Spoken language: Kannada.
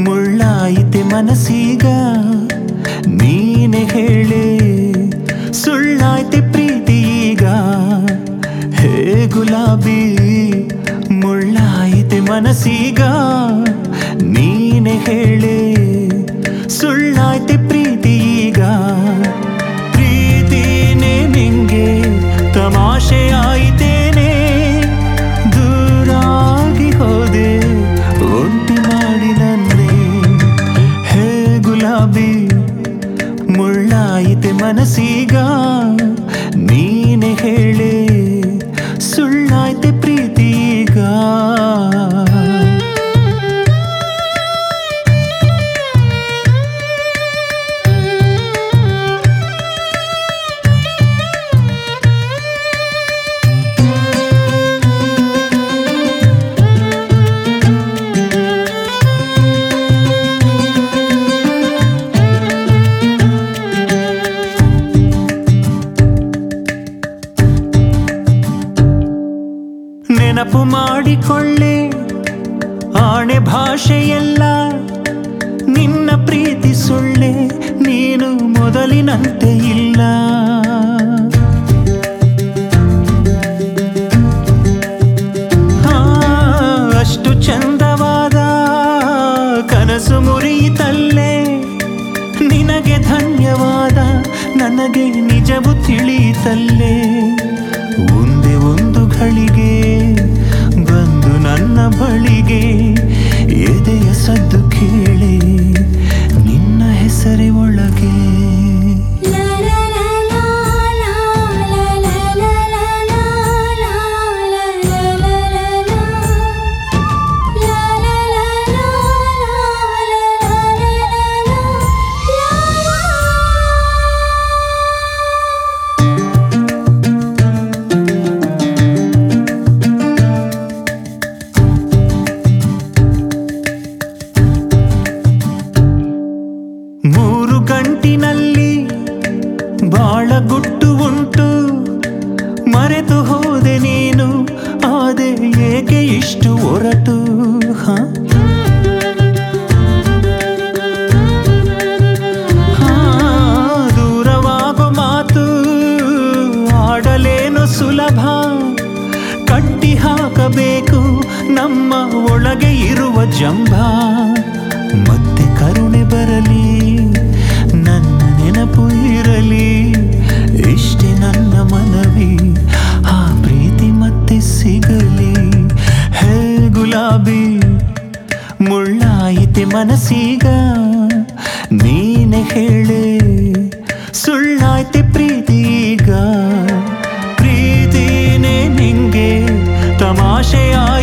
ಮುಳ್ಳಾಯಿತೆ ಮನಸ್ಸೀಗ ನೀನೆ ಹೇಳೆ ಸುಳ್ಳಾಯ್ತೆ ಪ್ರೀತಿ ಈಗ ಹೇ ಗುಲಾಬಿ ಮುಳ್ಳಾಯಿತೆ ಮನಸ್ಸೀಗ ನೀನೆ ಹೇಳೆ ಸುಳ್ಳಾಯ್ತೆ ಪ್ರೀತಿ ಈಗ ಪ್ರೀತಿನೇ ನಿಂಗೆ ತಮಾಷೆ ಆಯಿತೇನೆ ದೂರಾಗಿ ಹೋದೆ ಒಂಟಿ ಮಾಡಿ ನನ್ನೇ ಹೇ ಗುಲಾಬಿ ಮುಳ್ಳಾಯಿತೆ ಮನಸ್ಸೀಗ ನೀನೆ ಹೇಳೆ ಸುಳ್ಳಾಯ್ತೆ ಪ್ರೀತಿ ಈಗ ನೆನಪು ಮಾಡಿಕೊಳ್ಳೆ ಆಣೆ ಭಾಷೆಯೆಲ್ಲ ನಿನ್ನ ಪ್ರೀತಿ ಸುಳ್ಳೆ ನೀನು ಮೊದಲಿನಂತೆ ಇಲ್ಲ ಆ, ಅಷ್ಟು ಚಂದವಾದ ಕನಸು ಮುರಿಯಿತಲ್ಲೇ ನಿನಗೆ ಧನ್ಯವಾದ ನನಗೆ ನಿಜವು ತಿಳಿಯಿತಲ್ಲೇ ಒಂದೇ ಒಂದು ಘಳಿಗೆ ಬಂದು ನನ್ನ ಬಳಿಗೆ ಎದೆಯ ಸದ್ದು ಕೇಳಿ ನಿನ್ನ ಹೆಸರೇ ಒಳಗೆ La la la la la la la la la la la la la la la la La la la la la la la ಮೂರು ಗಂಟಿನಲ್ಲಿ ಬಾಳ ಗುಟ್ಟು ಉಂಟು ಮರೆತು ಹೋದೆ ನೀನು ಆದೆ ಏಕೆ ಇಷ್ಟು ಒರಟು ಹ? ಹಾ, ದೂರವಾಗೋ ಮಾತು ಆಡಲೇನು ಸುಲಭ ಕಟ್ಟಿ ಹಾಕಬೇಕು ನಮ್ಮ ಒಳಗೆ ಇರುವ ಜಂಭ ಮತ್ತೆ ಕರುಣೆ ಬರಲಿ ನನ್ನ ನೆನಪು ಇರಲಿ ಇಷ್ಟೇ ನನ್ನ ಮನವಿ ಆ ಪ್ರೀತಿ ಮತ್ತೆ ಸಿಗಲಿ ಹೇ ಗುಲಾಬಿ ಮುಳ್ಳಾಯಿತೆ ಮನಸ್ಸೀಗ ನೀನೆ ಹೇಳೆ ಸುಳ್ಳಾಯ್ತೆ ಪ್ರೀತಿ ಈಗ ಪ್ರೀತಿನೇ ನಿಂಗೆ ತಮಾಷೆ ಆಯ್ತು